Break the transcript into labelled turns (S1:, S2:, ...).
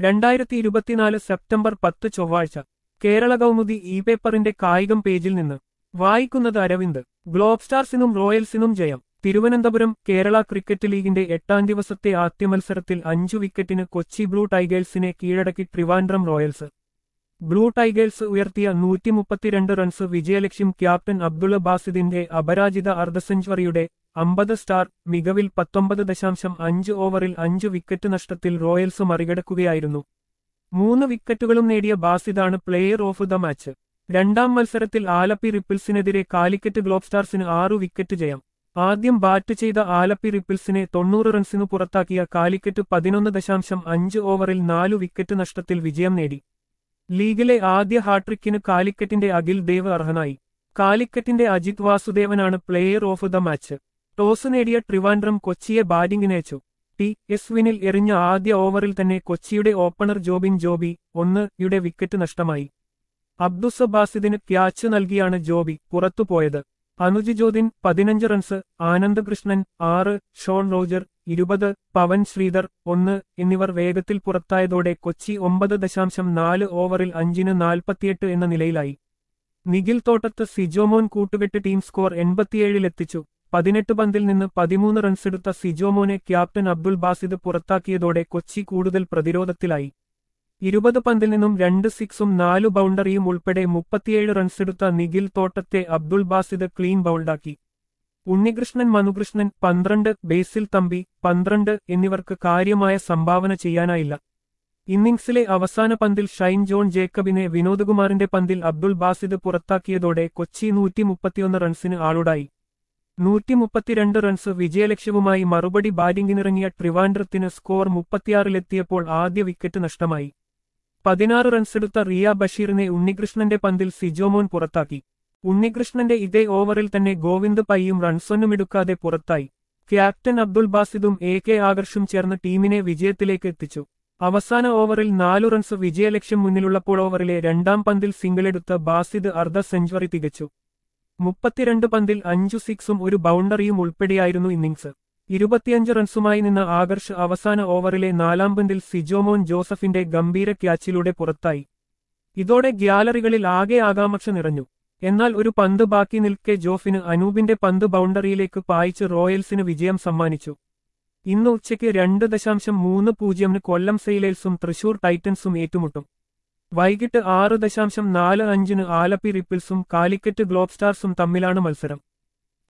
S1: രണ്ടായിരത്തി ഇരുപത്തിനാല് സെപ്റ്റംബർ പത്ത് ചൊവ്വാഴ്ച കേരള കൗമുദി ഇ പേപ്പറിന്റെ കായികം പേജിൽ നിന്ന് വായിക്കുന്നത് അരവിന്ദ് ഗ്ലോബ് സ്റ്റാർസിനും റോയൽസിനും ജയം തിരുവനന്തപുരം കേരള ക്രിക്കറ്റ് ലീഗിന്റെ എട്ടാം ദിവസത്തെ ആദ്യ മത്സരത്തിൽ അഞ്ചു വിക്കറ്റിന് കൊച്ചി ബ്ലൂ ടൈഗേഴ്സിനെ കീഴടക്കി ട്രിവാൻഡ്രം റോയൽസ് ബ്ലൂ ടൈഗേഴ്സ് ഉയർത്തിയ നൂറ്റി മുപ്പത്തിരണ്ട് റൺസ് വിജയലക്ഷ്യം ക്യാപ്റ്റൻ അബ്ദുള്ള ബാസിദിന്റെ അപരാജിത അർദ്ധ സെഞ്ചുറിയുടെ അമ്പത് സ്റ്റാർ മികവിൽ പത്തൊമ്പത് ദശാംശം അഞ്ച് ഓവറിൽ അഞ്ച് വിക്കറ്റ് നഷ്ടത്തിൽ റോയൽസ് മറികടക്കുകയായിരുന്നു മൂന്ന് വിക്കറ്റുകളും നേടിയ ബാസിദാണ് പ്ലെയർ ഓഫ് ദ മാച്ച് രണ്ടാം മത്സരത്തിൽ ആലപ്പി റിപ്പിൾസിനെതിരെ കാലിക്കറ്റ് ഗ്ലോബ് സ്റ്റാർസിന് ആറു വിക്കറ്റ് ജയം ആദ്യം ബാറ്റ് ചെയ്ത ആലപ്പി റിപ്പിൾസിനെ തൊണ്ണൂറ് റൺസിനു പുറത്താക്കിയ കാലിക്കറ്റ് പതിനൊന്ന് ദശാംശം അഞ്ച് ഓവറിൽ നാലു വിക്കറ്റ് നഷ്ടത്തിൽ വിജയം നേടി ലീഗിലെ ആദ്യ ഹാട്രിക്കിന് കാലിക്കറ്റിന്റെ അഖിൽ ദേവ് അർഹനായി കാലിക്കറ്റിന്റെ അജിത് വാസുദേവനാണ് player of the match toss നേടിയ ട്രിവാൻഡ്രം കൊച്ചിയെ ബാറ്റിംഗിനയച്ചു ടി എസ് വിനിൽ എറിഞ്ഞ ആദ്യ ഓവറിൽ തന്നെ കൊച്ചിയുടെ ഓപ്പണർ ജോബിൻ ജോബി ഒന്ന് യുടെ വിക്കറ്റ് നഷ്ടമായി അബ്ദുസ ബാസിദിന് ക്യാച്ച് നൽകിയാണ് ജോബി പുറത്തുപോയത് അനുജ് ജോദിൻ പതിനഞ്ച് റൺസ് ആനന്ദ് കൃഷ്ണൻ ആറ് ഷോൺ റോജർ ഇരുപത് പവൻ ശ്രീധർ ഒന്ന് എന്നിവർ വേഗത്തിൽ പുറത്തായതോടെ കൊച്ചി ഒമ്പത് ദശാംശം നാല് ഓവറിൽ അഞ്ചിന് നാൽപ്പത്തിയെട്ട് എന്ന നിലയിലായി നിഖിൽ തോട്ടത്ത് സിജോമോൻ കൂട്ടുകെട്ട് ടീം സ്കോർ എൺപത്തിയേഴിലെത്തിച്ചു പതിനെട്ട് പന്തിൽ നിന്ന് പതിമൂന്ന് റൺസെടുത്ത സിജോമോനെ ക്യാപ്റ്റൻ അബ്ദുൽ ബാസിദ് പുറത്താക്കിയതോടെ കൊച്ചി കൂടുതൽ പ്രതിരോധത്തിലായി ഇരുപത് പന്തിൽ നിന്നും രണ്ട് സിക്സും നാലു ബൗണ്ടറിയും ഉൾപ്പെടെ മുപ്പത്തിയേഴ് റൺസെടുത്ത നിഖിൽ തോട്ടത്തെ അബ്ദുൾ ബാസിദ് ക്ലീൻ ബൗൾഡാക്കി ഉണ്ണികൃഷ്ണൻ മനുകൃഷ്ണൻ പന്ത്രണ്ട് ബേസിൽ തമ്പി പന്ത്രണ്ട് എന്നിവർക്ക് കാര്യമായ സംഭാവന ചെയ്യാനായില്ല ഇന്നിംഗ്സിലെ അവസാന പന്തിൽ ഷൈൻ ജോൺ ജേക്കബിനെ വിനോദ്കുമാറിന്റെ പന്തിൽ അബ്ദുൾ ബാസിദ് പുറത്താക്കിയതോടെ കൊച്ചി നൂറ്റി മുപ്പത്തിയൊന്ന് റൺസിന് ആളുടായി നൂറ്റി മുപ്പത്തിരണ്ട് റൺസ് വിജയലക്ഷ്യവുമായി മറുപടി ബാറ്റിംഗിനിറങ്ങിയ ട്രിവാൻഡ്രത്തിന് സ്കോർ മുപ്പത്തിയാറിലെത്തിയപ്പോൾ ആദ്യ വിക്കറ്റ് നഷ്ടമായി പതിനാറ് റൺസെടുത്ത റിയ ബഷീറിനെ ഉണ്ണികൃഷ്ണന്റെ പന്തിൽ സിജോമോൻ പുറത്താക്കി ഉണ്ണികൃഷ്ണന്റെ ഇതേ ഓവറിൽ തന്നെ ഗോവിന്ദ് പയ്യും റൺസൊന്നുമെടുക്കാതെ പുറത്തായി ക്യാപ്റ്റൻ അബ്ദുൾ ബാസിദും എ കെ ആകർഷും ചേർന്ന് ടീമിനെ വിജയത്തിലേക്ക് എത്തിച്ചു അവസാന ഓവറിൽ നാലു റൺസ് വിജയലക്ഷ്യം മുന്നിലുള്ളപ്പോൾ ഓവറിലെ രണ്ടാം പന്തിൽ സിംഗിളെടുത്ത ബാസിദ് അർദ്ധ സെഞ്ചുറി തികച്ചു മുപ്പത്തിരണ്ട് പന്തിൽ അഞ്ചു സിക്സും ഒരു ബൗണ്ടറിയും ഉൾപ്പെടെയായിരുന്നു ഇന്നിംഗ്സ് ഇരുപത്തിയഞ്ച് റൺസുമായി നിന്ന ആകർഷ് അവസാന ഓവറിലെ നാലാം പന്തിൽ സിജോമോൻ ജോസഫിന്റെ ഗംഭീര ക്യാച്ചിലൂടെ പുറത്തായി ഇതോടെ ഗ്യാലറികളിൽ ആകെ ആകാംക്ഷ നിറഞ്ഞു എന്നാൽ ഒരു പന്ത് ബാക്കി നിൽക്കെ ജോഫിന് അനൂപിന്റെ പന്ത് ബൗണ്ടറിയിലേക്ക് പായിച്ച് റോയൽസിന് വിജയം സമ്മാനിച്ചു ഇന്ന് ഉച്ചയ്ക്ക് രണ്ട് ദശാംശം മൂന്ന് പൂജ്യമിന് കൊല്ലം സെയിലേഴ്സും തൃശൂർ ടൈറ്റൻസും ഏറ്റുമുട്ടും വൈകിട്ട് ആറ് ദശാംശം നാല് അഞ്ചിന് ആലപ്പി റിപ്പിൾസും കാലിക്കറ്റ് ഗ്ലോബ് സ്റ്റാർസും തമ്മിലാണ് മത്സരം